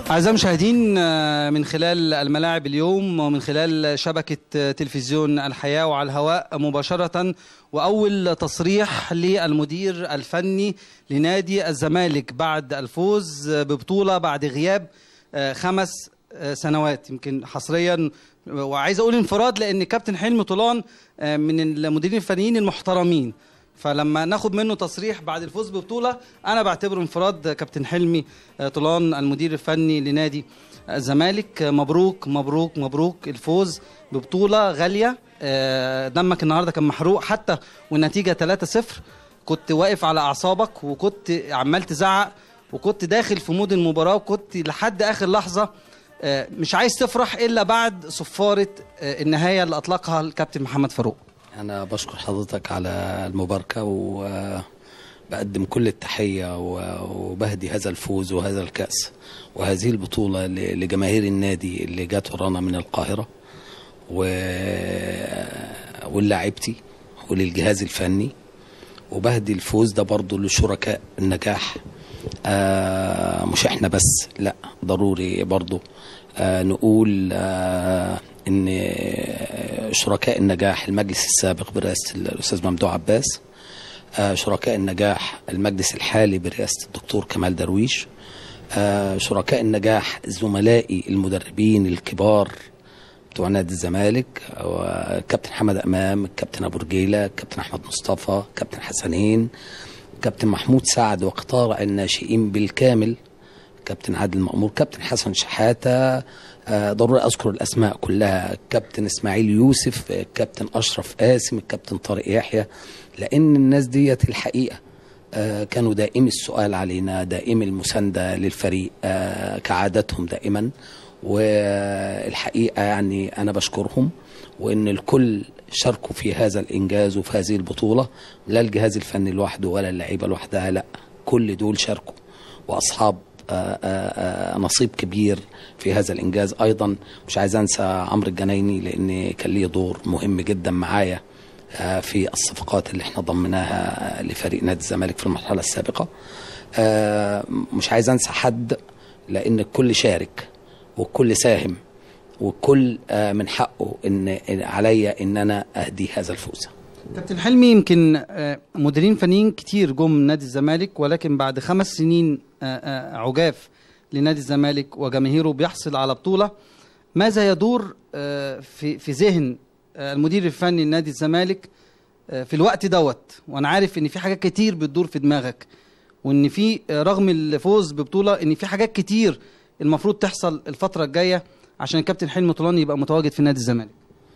أعزائي المشاهدين آه، من خلال الملاعب اليوم ومن خلال شبكة آه، تلفزيون الحياة وعلى الهواء مباشرة وأول تصريح للمدير الفني لنادي الزمالك بعد الفوز آه، ببطولة بعد غياب آه، خمس آه، سنوات يمكن حصريا وعايز أقول انفراد لأن كابتن حلمي طولان آه، من المديرين الفنيين المحترمين فلما ناخد منه تصريح بعد الفوز ببطوله انا بعتبره انفراد كابتن حلمي آه، طولان المدير الفني لنادي الزمالك آه، مبروك مبروك مبروك الفوز ببطوله غاليه آه، دمك النهارده كان محروق حتى والنتيجه 3-0 كنت واقف على اعصابك وكنت عمال تزعق وكنت داخل في مود المباراه وكنت لحد اخر لحظه آه، مش عايز تفرح الا بعد صفاره آه، النهايه اللي اطلقها الكابتن محمد فاروق أنا بشكر حضرتك على المباركة وبقدم كل التحية و- وبهدي هذا الفوز وهذا الكأس وهذه البطولة ل- لجماهير النادي اللي جات ورانا من القاهرة و- واللاعبتي وللجهاز الفني وبهدي الفوز ده برضو لشركاء النجاح آه مش احنا بس لا ضروري برضو آه نقول آه ان شركاء النجاح المجلس السابق برئاسة الأستاذ ممدوح عباس آه شركاء النجاح المجلس الحالي برئاسة الدكتور كمال درويش آه شركاء النجاح زملائي المدربين الكبار بتوع نادي الزمالك آه، كابتن حمد امام الكابتن ابو رجيله الكابتن احمد مصطفى كابتن حسنين كابتن محمود سعد وقطاع الناشئين بالكامل كابتن عادل مأمور كابتن حسن شحاتة آه، ضروري أذكر الأسماء كلها كابتن إسماعيل يوسف آه، كابتن أشرف قاسم الكابتن طارق يحيى لأن الناس ديت الحقيقة آه، كانوا دائم السؤال علينا دائم المساندة للفريق آه، كعادتهم دائما والحقيقة يعني أنا بشكرهم وإن الكل شاركوا في هذا الإنجاز وفي هذه البطولة لا الجهاز الفني لوحده ولا اللعيبة لوحدها لا كل دول شاركوا وأصحاب آه، آه، آه، نصيب كبير في هذا الإنجاز أيضا مش عايز أنسى عمرو الجنايني لأن كان ليه دور مهم جدا معايا آه، في الصفقات اللي احنا ضمناها لفريق نادي الزمالك في المرحلة السابقة آه، مش عايز أنسى حد لأن الكل شارك والكل ساهم والكل آه، من حقه ان إن عليا ان انا اهدي هذا الفوز كابتن حلمي يمكن آه، مديرين فنيين كتير جم نادي الزمالك ولكن بعد خمس سنين آه، آه، عجاف لنادي الزمالك وجماهيره بيحصل على بطولة ماذا يدور آه، في في ذهن آه، المدير الفني لنادي الزمالك آه، في الوقت دوت وانا عارف ان في حاجات كتير بتدور في دماغك وان في آه، رغم الفوز ببطولة ان في حاجات كتير المفروض تحصل الفترة الجاية عشان الكابتن حلمي طولان يبقى متواجد في نادي الزمالك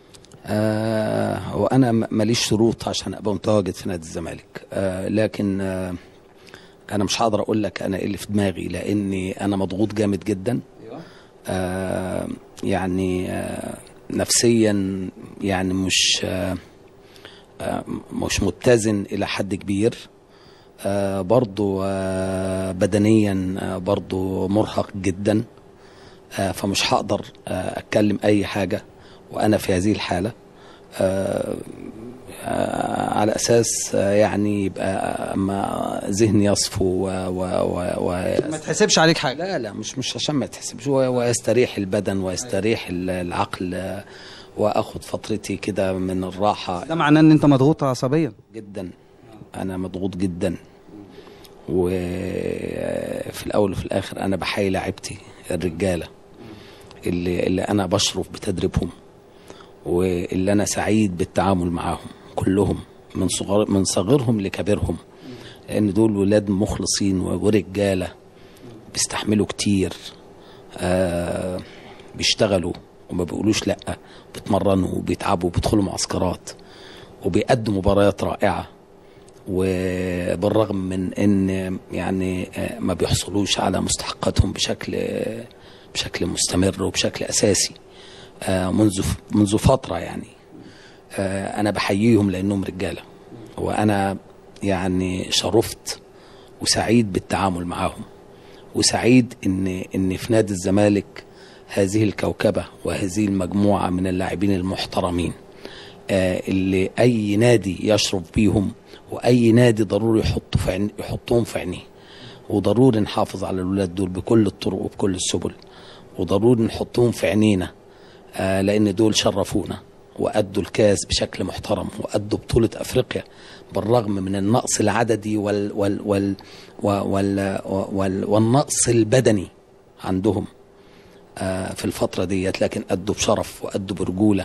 آه وانا م- ماليش شروط عشان ابقى متواجد في نادي الزمالك آه لكن آه انا مش هقدر اقول لك انا ايه اللي في دماغي لاني انا مضغوط جامد جدا آه يعني آه نفسيا يعني مش آه آه مش متزن الى حد كبير آه برضو آه بدنيا آه برضو مرهق جدا آه فمش هقدر آه اتكلم اي حاجه وانا في هذه الحاله آه آه على اساس آه يعني يبقى اما ذهني يصفو و, و, و, و ما تحسبش عليك حاجة لا لا مش مش عشان ما تحسبش و- ويستريح البدن ويستريح ال- العقل آه، واخد فترتي كده من الراحه ده معناه ان انت مضغوط عصبيا جدا انا مضغوط جدا وفي الاول وفي الاخر انا بحيي لاعبتي الرجاله اللي اللي انا بشرف بتدريبهم واللي انا سعيد بالتعامل معاهم كلهم من صغر من صغيرهم لكبيرهم لان دول ولاد مخلصين ورجاله بيستحملوا كتير آه بيشتغلوا وما بيقولوش لا بيتمرنوا وبيتعبوا وبيدخلوا معسكرات وبيقدموا مباريات رائعه وبالرغم من ان يعني آه، ما بيحصلوش على مستحقاتهم بشكل بشكل مستمر وبشكل اساسي آه، منذ منذ فتره يعني آه، انا بحييهم لانهم رجاله وانا يعني شرفت وسعيد بالتعامل معاهم وسعيد ان ان في نادي الزمالك هذه الكوكبه وهذه المجموعه من اللاعبين المحترمين آه، اللي اي نادي يشرف بيهم واي نادي ضروري يحط في عين يحطهم في عينيه وضروري نحافظ على الولاد دول بكل الطرق وبكل السبل وضروري نحطهم في عينينا آه لان دول شرفونا وادوا الكاس بشكل محترم وادوا بطوله افريقيا بالرغم من النقص العددي وال وال وال وال وال والنقص البدني عندهم آه في الفتره ديت لكن ادوا بشرف وادوا برجوله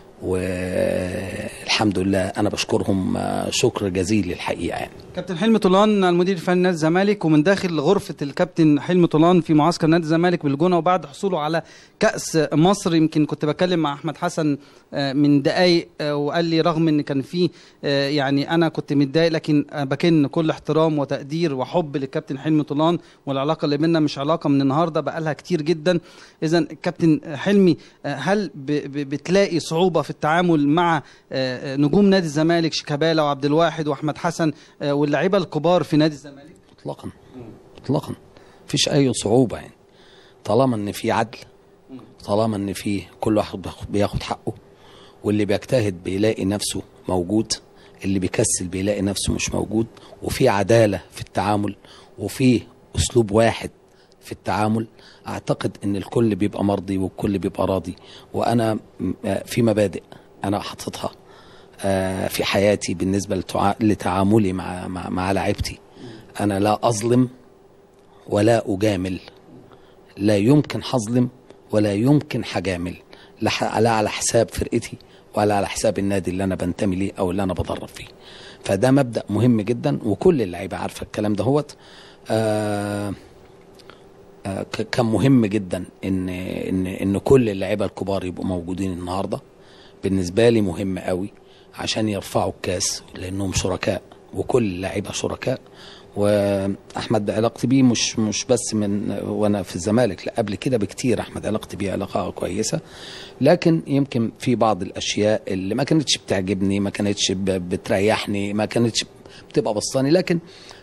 والحمد لله انا بشكرهم آه، شكر جزيل الحقيقه يعني كابتن حلمي طولان المدير الفني نادي الزمالك ومن داخل غرفه الكابتن حلمي طولان في معسكر نادي الزمالك بالجونه وبعد حصوله على كاس مصر يمكن كنت بتكلم مع احمد حسن آه، من دقايق آه، وقال لي رغم ان كان في آه، يعني انا كنت متضايق لكن آه، بكن كل احترام وتقدير وحب للكابتن حلمي طولان والعلاقه اللي بيننا مش علاقه من النهارده بقالها كتير جدا اذا الكابتن حلمي آه، هل ب- ب- بتلاقي صعوبه في التعامل مع آه، آه، نجوم نادي الزمالك شيكابالا وعبد الواحد واحمد حسن آه، واللعيبه الكبار في نادي الزمالك اطلاقا اطلاقا مفيش اي صعوبه يعني طالما ان في عدل طالما ان في كل واحد بياخد- بياخد حقه واللي بيجتهد بيلاقي نفسه موجود اللي بيكسل بيلاقي نفسه مش موجود وفي عداله في التعامل وفي اسلوب واحد في التعامل اعتقد ان الكل بيبقى مرضي والكل بيبقى راضي وانا م- آه، في مبادئ انا حاططها آه، في حياتي بالنسبه لتع- لتعاملي مع مع, مع لعيبتي انا لا اظلم ولا اجامل لا يمكن هظلم ولا يمكن هجامل لا ح- لا على حساب فرقتي ولا على حساب النادي اللي انا بنتمي ليه او اللي انا بدرب فيه فده مبدا مهم جدا وكل اللعيبه عارفه الكلام ده هوت آه آه، ك- كان مهم جدا ان ان ان كل اللعيبه الكبار يبقوا موجودين النهارده بالنسبه لي مهم قوي عشان يرفعوا الكاس لانهم شركاء وكل اللعيبه شركاء واحمد علاقتي بيه مش مش بس من وانا في الزمالك لا قبل كده بكتير احمد علاقتي بيه علاقه كويسه لكن يمكن في بعض الاشياء اللي ما كانتش بتعجبني ما كانتش ب- بتريحني ما كانتش بتبقى بسطاني لكن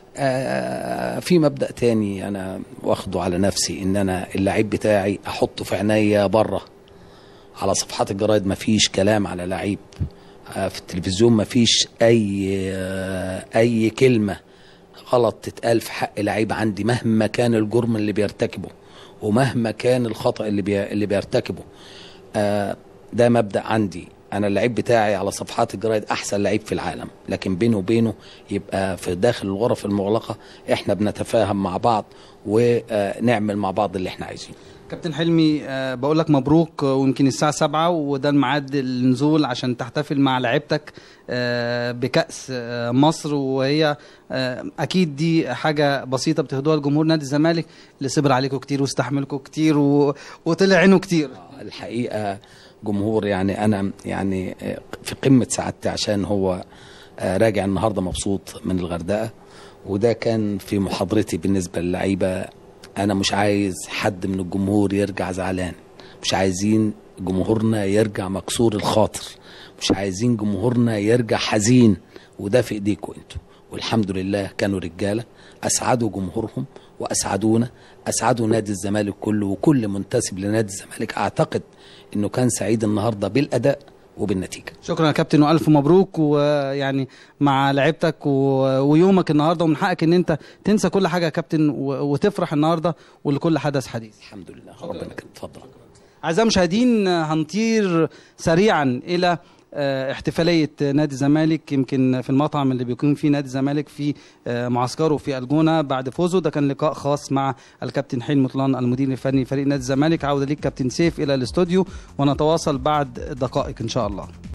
آه، في مبدا تاني انا واخده على نفسي ان انا اللعيب بتاعي احطه في عينيا بره على صفحات الجرايد مفيش كلام على لعيب آه، في التلفزيون مفيش اي آه، اي كلمه غلط تتقال في حق لعيب عندي مهما كان الجرم اللي بيرتكبه ومهما كان الخطا اللي بي اللي بيرتكبه آه، ده مبدا عندي انا اللعيب بتاعي على صفحات الجرايد احسن لعيب في العالم لكن بينه وبينه يبقى في داخل الغرف المغلقه احنا بنتفاهم مع بعض ونعمل مع بعض اللي احنا عايزينه كابتن حلمي آه، بقول لك مبروك آه، ويمكن الساعة سبعة وده الميعاد النزول عشان تحتفل مع لعيبتك آه، بكأس آه، مصر وهي آه، أكيد دي حاجة بسيطة بتهدوها لجمهور نادي الزمالك اللي صبر عليكم كتير واستحملكم كتير و... وطلع عينه كتير الحقيقه جمهور يعني انا يعني في قمه سعادتي عشان هو راجع النهارده مبسوط من الغردقه وده كان في محاضرتي بالنسبه للعيبه انا مش عايز حد من الجمهور يرجع زعلان مش عايزين جمهورنا يرجع مكسور الخاطر مش عايزين جمهورنا يرجع حزين وده في ايديكم انتوا والحمد لله كانوا رجاله اسعدوا جمهورهم واسعدونا اسعدوا نادي الزمالك كله وكل منتسب لنادي الزمالك اعتقد انه كان سعيد النهارده بالاداء وبالنتيجه شكرا يا كابتن والف مبروك ويعني مع لعيبتك و... ويومك النهارده ومن حقك ان انت تنسى كل حاجه يا كابتن و... وتفرح النهارده ولكل حدث حديث الحمد لله ربنا يكرمك اتفضل أعزائي المشاهدين هنطير سريعا إلى آه، احتفالية نادي الزمالك يمكن في المطعم اللي بيكون فيه نادي الزمالك في آه، معسكره في الجونة بعد فوزه ده كان لقاء خاص مع الكابتن حلمي طلان المدير الفني لفريق نادي الزمالك عودة ليك كابتن سيف إلى الاستوديو ونتواصل بعد دقائق إن شاء الله